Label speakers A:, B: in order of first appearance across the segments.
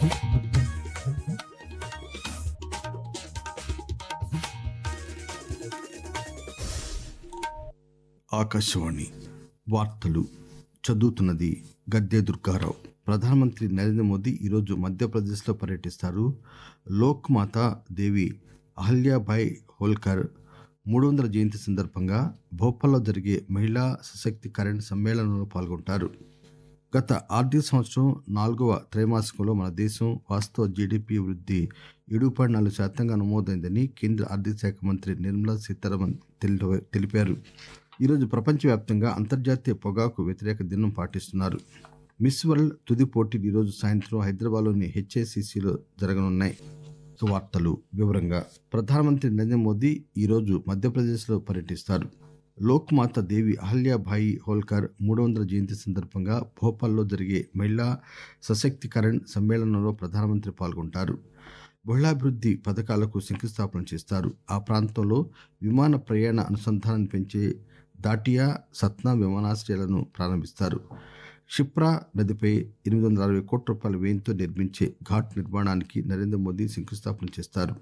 A: ఆకాశవాణి వార్తలు చదువుతున్నది గద్దె దుర్గారావు ప్రధానమంత్రి నరేంద్ర మోదీ ఈరోజు మధ్యప్రదేశ్లో పర్యటిస్తారు లోక్ మాతా దేవి అహల్యాబాయ్ హోల్కర్ మూడు వందల జయంతి సందర్భంగా భోపాల్లో జరిగే మహిళా సశక్తికరణ సమ్మేళనంలో పాల్గొంటారు గత ఆర్థిక సంవత్సరం నాలుగవ త్రైమాసికంలో మన దేశం వాస్తవ జీడిపి వృద్ధి ఏడు పాయింట్ నాలుగు శాతంగా నమోదైందని కేంద్ర ఆర్థిక శాఖ మంత్రి నిర్మలా సీతారామన్ తెలి- తెలిపారు ఈరోజు ప్రపంచవ్యాప్తంగా అంతర్జాతీయ పొగాకు వ్యతిరేక దినం పాటిస్తున్నారు మిస్ వరల్డ్ తుది పోటీలు ఈరోజు సాయంత్రం హైదరాబాద్లోని హెచ్ఏసిసిలో జరగనున్నాయి ఇక వార్తలు వివరంగా ప్రధానమంత్రి నరేంద్ర మోదీ ఈరోజు మధ్యప్రదేశ్లో పర్యటిస్తారు లోక్ మాత దేవి అహల్యాబాయి హోల్కర్ మూడు వందల జయంతి సందర్భంగా భోపాల్లో జరిగే మహిళా సశక్తికరణ్ సమ్మేళనంలో ప్రధానమంత్రి పాల్గొంటారు బహుళాభివృద్ధి పథకాలకు శంకుస్థాపన చేస్తారు ఆ ప్రాంతంలో విమాన ప్రయాణ అనుసంధానాన్ని పెంచే దాటియా సత్నా విమానాశ్రయాలను ప్రారంభిస్తారు షిప్రా నదిపై ఎనిమిది వందల అరవై కోట్ల రూపాయల వ్యయంతో నిర్మించే ఘాట్ నిర్మాణానికి నరేంద్ర మోదీ శంకుస్థాపన చేస్తారు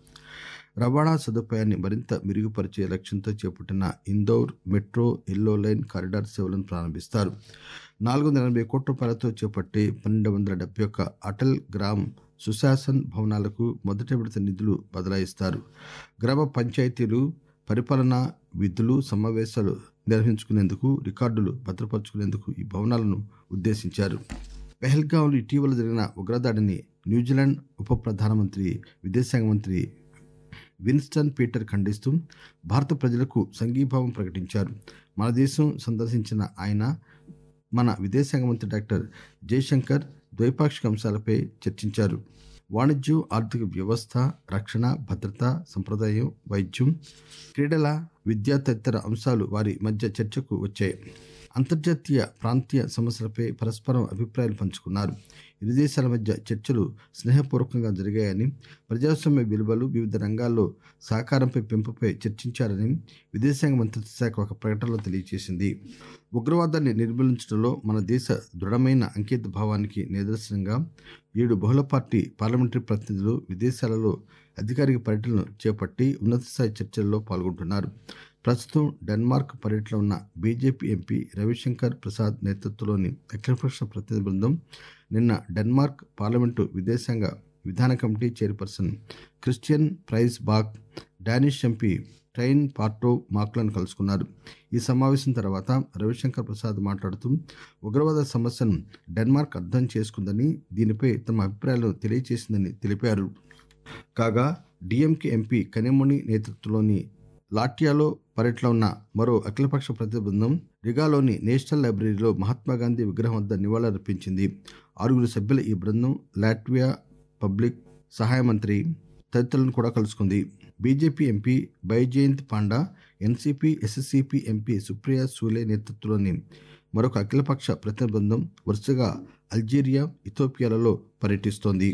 A: రవాణా సదుపాయాన్ని మరింత మెరుగుపరిచే లక్ష్యంతో చేపట్టిన Indore metro yellow line corridor సేవలను ప్రారంభిస్తారు నాలుగు వందల ఎనభై కోట్ల రూపాయలతో చేపట్టే పన్నెండు వందల డెబ్బై ఒక్క అటల్ గ్రామ్ సుశాసన్ భవనాలకు మొదటి విడత నిధులు బదలాయిస్తారు గ్రామ పంచాయతీలు పరిపాలనా విధులు సమావేశాలు నిర్వహించుకునేందుకు రికార్డులు భద్రపరుచుకునేందుకు ఈ భవనాలను ఉద్దేశించారు పెహల్గాంలో ఇటీవల జరిగిన ఉగ్రదాడిని న్యూజిలాండ్ ఉప ప్రధానమంత్రి విదేశాంగ మంత్రి విన్స్టన్ పీటర్ ఖండిస్తూ భారత ప్రజలకు సంఘీభావం ప్రకటించారు మన దేశం సందర్శించిన ఆయన మన విదేశాంగ మంత్రి డాక్టర్ జయశంకర్ ద్వైపాక్షిక అంశాలపై చర్చించారు వాణిజ్యం ఆర్థిక వ్యవస్థ రక్షణ భద్రత సంప్రదాయం వైద్యం క్రీడల విద్యా తదితర అంశాలు వారి మధ్య చర్చకు వచ్చాయి అంతర్జాతీయ ప్రాంతీయ సమస్యలపై పరస్పరం అభిప్రాయాలు పంచుకున్నారు ఇరు దేశాల మధ్య చర్చలు స్నేహపూర్వకంగా జరిగాయని ప్రజాస్వామ్య విలువలు వివిధ రంగాల్లో సహకారంపై పెంపుపై చర్చించారని విదేశాంగ మంత్రిత్వ శాఖ ఒక ప్రకటనలో తెలియజేసింది ఉగ్రవాదాన్ని నిర్మూలించడంలో మన దేశ దృఢమైన అంకిత భావానికి నిదర్శనంగా ఏడు బహుళ పార్టీ పార్లమెంటరీ ప్రతినిధులు విదేశాలలో అధికారిక పర్యటనలు చేపట్టి ఉన్నత స్థాయి చర్చల్లో పాల్గొంటున్నారు ప్రస్తుతం డెన్మార్క్ పర్యటనలో ఉన్న బీజేపీ ఎంపీ రవిశంకర్ ప్రసాద్ నేతృత్వంలోని అఖిలపక్ష ప్రతినిధి బృందం నిన్న డెన్మార్క్ పార్లమెంటు విదేశాంగ విధాన committee chairperson Christian Friis Bach Danish MP Trine Pertou మాక్లను కలుసుకున్నారు ఈ సమావేశం తర్వాత రవిశంకర్ ప్రసాద్ మాట్లాడుతూ ఉగ్రవాద సమస్యను డెన్మార్క్ అర్థం చేసుకుందని దీనిపై తమ అభిప్రాయాలను తెలియజేసిందని తెలిపారు కాగా డిఎంకే ఎంపీ కనిమొని నేతృత్వంలోని లాట్యాలో పర్యటనలో ఉన్న మరో అఖిలపక్ష ప్రతినిధి బృందం రిగాలోని నేషనల్ లైబ్రరీలో మహాత్మాగాంధీ విగ్రహం వద్ద నివాళులర్పించింది ఆరుగురు సభ్యుల ఈ బృందం లాట్వియా పబ్లిక్ సహాయ మంత్రి తదితరులను కూడా కలుసుకుంది BJP MP Baijayant Panda NCP SSCP MP Supriya Sule నేతృత్వంలోని మరొక అఖిలపక్ష ప్రతినిధి బృందం వరుసగా అల్జీరియా ఇథోపియాలలో పర్యటిస్తోంది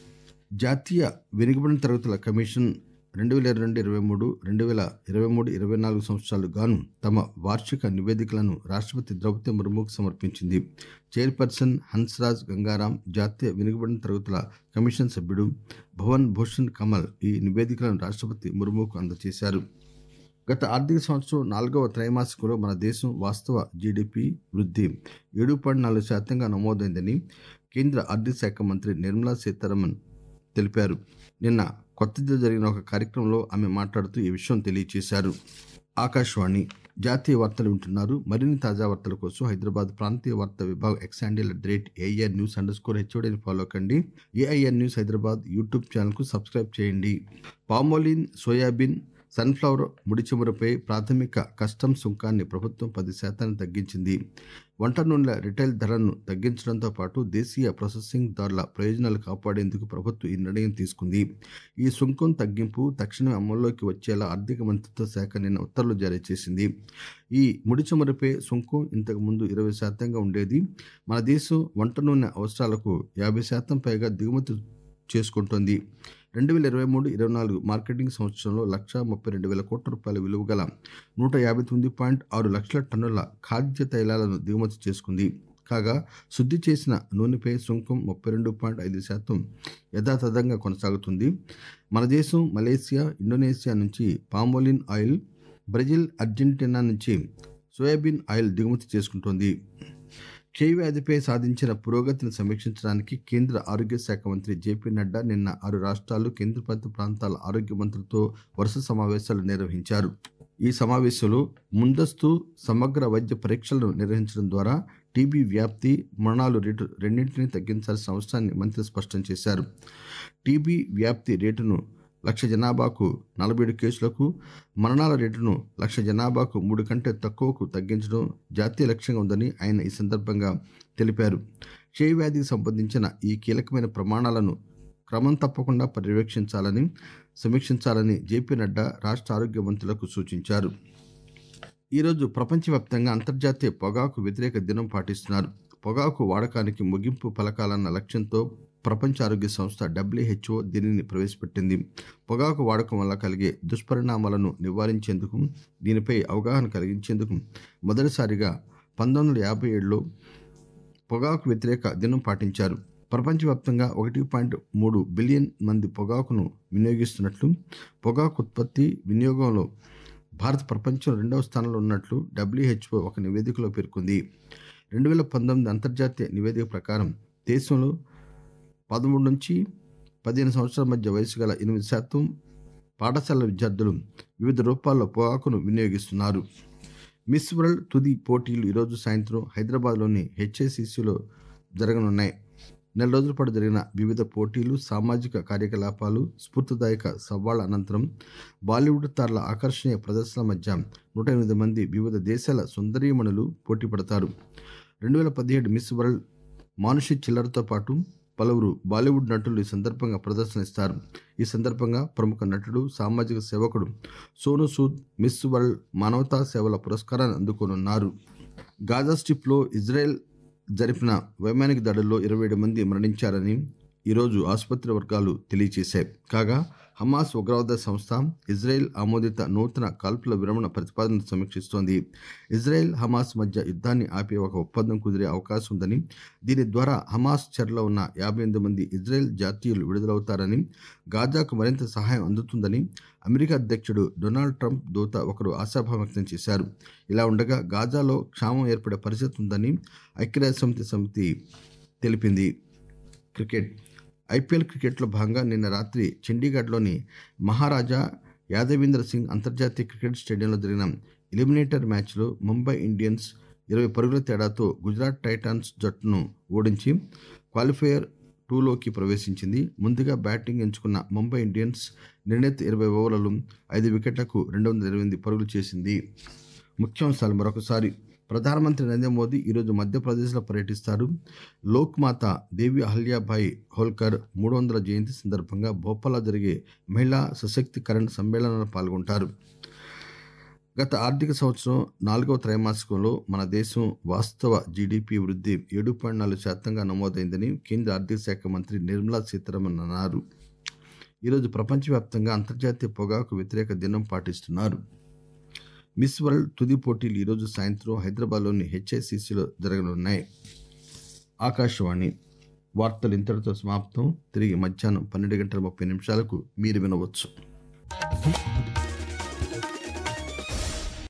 A: జాతీయ వెనుకబడిన తరగతుల కమిషన్ రెండు వేల ఇరవై రెండు ఇరవై మూడు రెండు వేల ఇరవై మూడు ఇరవై నాలుగు సంవత్సరాలు గాను తమ వార్షిక నివేదికలను రాష్ట్రపతి ద్రౌపది ముర్ముకు సమర్పించింది చైర్పర్సన్ హన్స్రాజ్ గంగారాం జాతీయ వెనుకబడిన తరగతుల కమిషన్ సభ్యుడు భవన్ భూషణ్ కమల్ ఈ నివేదికలను రాష్ట్రపతి ముర్ముకు అందజేశారు గత ఆర్థిక సంవత్సరం నాలుగవ త్రైమాసికంలో మన దేశం వాస్తవ జీడిపి వృద్ధి ఏడు పాయింట్ నాలుగు శాతంగా నమోదైందని కేంద్ర ఆర్థిక శాఖ మంత్రి నిర్మలా సీతారామన్ తెలిపారు నిన్న కొత్త దిల్లీలో జరిగిన ఒక కార్యక్రమంలో ఆమె మాట్లాడుతూ ఈ విషయం తెలియజేశారు ఆకాశవాణి జాతీయ వార్తలు వింటున్నారు మరిన్ని తాజా వార్తల కోసం హైదరాబాద్ ప్రాంతీయ వార్తా విభాగం X handle at the rate AIR news underscore హెచ్ఓడిని ఫాలో కండి ఏఐఆర్ న్యూస్ హైదరాబాద్ యూట్యూబ్ ఛానల్కు సబ్స్క్రైబ్ చేయండి పామోలిన్ సోయాబీన్ సన్ఫ్లవర్ ముడి చమురుపై ప్రాథమిక కస్టమ్ సుంకాన్ని ప్రభుత్వం పది శాతాన్ని తగ్గించింది వంట నూనెల రిటైల్ ధరలను తగ్గించడంతో పాటు దేశీయ ప్రాసెసింగ్ దారుల ప్రయోజనాలు కాపాడేందుకు ప్రభుత్వం ఈ నిర్ణయం తీసుకుంది ఈ సుంకం తగ్గింపు తక్షణమే అమల్లోకి వచ్చేలా ఆర్థిక మంత్రిత్వ శాఖ నిన్న ఉత్తర్వులు జారీ చేసింది ఈ ముడి చమురుపై సుంకం ఇంతకు ముందు ఇరవై శాతంగా ఉండేది మన దేశం వంట నూనె అవసరాలకు యాభై శాతం పైగా దిగుమతి చేసుకుంటోంది రెండు వేల ఇరవై మూడు ఇరవై నాలుగు మార్కెటింగ్ సంవత్సరంలో లక్ష ముప్పై రెండు వేల కోట్ల రూపాయల విలువ గల నూట యాభై తొమ్మిది పాయింట్ ఆరు లక్షల టన్నుల ఖాద్య తైలాలను దిగుమతి చేసుకుంది కాగా శుద్ధి చేసిన నూనెపై సుంకం ముప్పై రెండు పాయింట్ ఐదు శాతం యథాతథంగా కొనసాగుతుంది మన దేశం మలేసియా ఇండోనేషియా నుంచి పామోలిన్ ఆయిల్ బ్రెజిల్ అర్జెంటీనా నుంచి సోయాబీన్ ఆయిల్ దిగుమతి చేసుకుంటోంది క్షయవ్యాధిపై సాధించిన పురోగతిని సమీక్షించడానికి కేంద్ర ఆరోగ్య శాఖ మంత్రి జేపీ నడ్డా నిన్న ఆరు రాష్ట్రాలు కేంద్రపాలిత ప్రాంతాల ఆరోగ్య మంత్రులతో వరుస సమావేశాలు నిర్వహించారు ఈ సమావేశంలో ముందస్తు సమగ్ర వైద్య పరీక్షలను నిర్వహించడం ద్వారా టీబీ వ్యాప్తి మరణాలు రేటు రెండింటినీ తగ్గించాల్సిన అవసరాన్ని మంత్రి స్పష్టం చేశారు టీబీ వ్యాప్తి రేటును లక్ష జనాభాకు నలభై ఏడు కేసులకు మరణాల రేటును లక్ష జనాభాకు మూడు కంటే తక్కువకు తగ్గించడం జాతీయ లక్ష్యంగా ఉందని ఆయన ఈ సందర్భంగా తెలిపారు క్షయ వ్యాధికి సంబంధించిన ఈ కీలకమైన ప్రమాణాలను క్రమం తప్పకుండా పర్యవేక్షించాలని సమీక్షించాలని జేపీ నడ్డా రాష్ట్ర ఆరోగ్య మంత్రులకు సూచించారు ఈరోజు ప్రపంచవ్యాప్తంగా అంతర్జాతీయ పొగాకు వ్యతిరేక దినం పాటిస్తున్నారు పొగాకు వాడకానికి ముగింపు పలకాలన్న లక్ష్యంతో ప్రపంచ ఆరోగ్య సంస్థ డబ్ల్యూహెచ్ఓ దీనిని ప్రవేశపెట్టింది పొగాకు వాడకం వల్ల కలిగే దుష్పరిణామాలను నివారించేందుకు దీనిపై అవగాహన కలిగించేందుకు మొదటిసారిగా పంతొమ్మిది వందల యాభై ఏడులో పొగాకు వ్యతిరేక దినం పాటించారు ప్రపంచవ్యాప్తంగా ఒకటి పాయింట్ మూడు బిలియన్ మంది పొగాకును వినియోగిస్తున్నట్లు పొగాకు ఉత్పత్తి వినియోగంలో భారత్ ప్రపంచంలో రెండవ స్థానంలో ఉన్నట్లు డబ్ల్యూహెచ్ఓ ఒక నివేదికలో పేర్కొంది రెండు వేల పంతొమ్మిది అంతర్జాతీయ నివేదిక ప్రకారం దేశంలో పదమూడు నుంచి పదిహేను సంవత్సరాల మధ్య వయసు గల ఎనిమిది శాతం పాఠశాల విద్యార్థులు వివిధ రూపాల్లో పొగాకును వినియోగిస్తున్నారు మిస్ వరల్డ్ తుది పోటీలు ఈరోజు సాయంత్రం హైదరాబాద్లోని హెచ్ఏసిసిలో జరగనున్నాయి నెల రోజుల పాటు జరిగిన వివిధ పోటీలు సామాజిక కార్యకలాపాలు స్ఫూర్తిదాయక సవాళ్ల అనంతరం బాలీవుడ్ తారల ఆకర్షణీయ ప్రదర్శనల మధ్య నూట ఎనిమిది మంది వివిధ దేశాల సుందరీమణులు పోటీ పడతారు రెండు వేల పదిహేడు మిస్ వరల్డ్ మానుషి చిల్లర్తో పాటు పలువురు బాలీవుడ్ నటులు ఈ సందర్భంగా ప్రదర్శనిస్తారు ఈ సందర్భంగా ప్రముఖ నటుడు సామాజిక సేవకుడు సోను సూద్ మిస్ వరల్డ్ మానవతా సేవల పురస్కారాన్ని అందుకోనున్నారు గాజా స్ట్రిప్లో ఇజ్రాయెల్ జరిపిన వైమానిక దాడుల్లో ఇరవై ఏడు మంది మరణించారని ఈరోజు ఆసుపత్రి వర్గాలు తెలియజేశాయి కాగా హమాస్ ఉగ్రవాద సంస్థ ఇజ్రాయెల్ ఆమోదిత నూతన కాల్పుల విరమణ ప్రతిపాదనను సమీక్షిస్తోంది ఇజ్రాయెల్ హమాస్ మధ్య యుద్ధాన్ని ఆపే ఒక ఒప్పందం కుదిరే అవకాశం ఉందని దీని ద్వారా హమాస్ చెరలో ఉన్న యాభై ఎనిమిది మంది ఇజ్రాయెల్ జాతీయులు విడుదలవుతారని గాజాకు మరింత సహాయం అందుతుందని అమెరికా అధ్యక్షుడు డొనాల్డ్ ట్రంప్ దూత ఒకరు ఆశాభావం వ్యక్తం చేశారు ఇలా ఉండగా గాజాలో క్షామం ఏర్పడే పరిస్థితి ఉందని ఐక్యరాజ్య సమితి సమితి తెలిపింది క్రికెట్ ఐపీఎల్ క్రికెట్లో భాగంగా నిన్న రాత్రి చండీగఢ్లోని మహారాజా యాదవీంద్ర సింగ్ అంతర్జాతీయ క్రికెట్ స్టేడియంలో జరిగిన ఎలిమినేటర్ మ్యాచ్లో ముంబై ఇండియన్స్ ఇరవై పరుగుల తేడాతో గుజరాత్ టైటాన్స్ జట్టును ఓడించి క్వాలిఫైయర్ టూలోకి ప్రవేశించింది ముందుగా బ్యాటింగ్ ఎంచుకున్న ముంబై ఇండియన్స్ నిర్ణీత ఇరవై ఓవర్లలో ఐదు వికెట్లకు రెండు వందల ఇరవై ఎనిమిది పరుగులు చేసింది ముఖ్యాంశాలు మరొకసారి ప్రధానమంత్రి నరేంద్ర మోదీ ఈరోజు మధ్యప్రదేశ్లో పర్యటిస్తారు లోక్ మాత దేవి అహల్యాబాయి హోల్కర్ మూడు వందల జయంతి సందర్భంగా భోపాల్లో జరిగే మహిళా సశక్తికరణ సమ్మేళనంలో పాల్గొంటారు గత ఆర్థిక సంవత్సరం నాలుగవ త్రైమాసికంలో మన దేశం వాస్తవ జీడిపి వృద్ధి ఏడు పాయింట్ నాలుగు శాతంగా నమోదైందని కేంద్ర ఆర్థిక శాఖ మంత్రి నిర్మలా సీతారామన్ అన్నారు ఈరోజు ప్రపంచవ్యాప్తంగా అంతర్జాతీయ పొగాకు వ్యతిరేక దినం పాటిస్తున్నారు మిస్ వరల్డ్ తుది పోటీలు ఈరోజు సాయంత్రం హైదరాబాద్లోని హెచ్ఐసిసిలో జరగనున్నాయి ఆకాశవాణి వార్తలు ఇంతటితో సమాప్తం తిరిగి మధ్యాహ్నం పన్నెండు గంటల ముప్పై నిమిషాలకు మీరు వినవచ్చు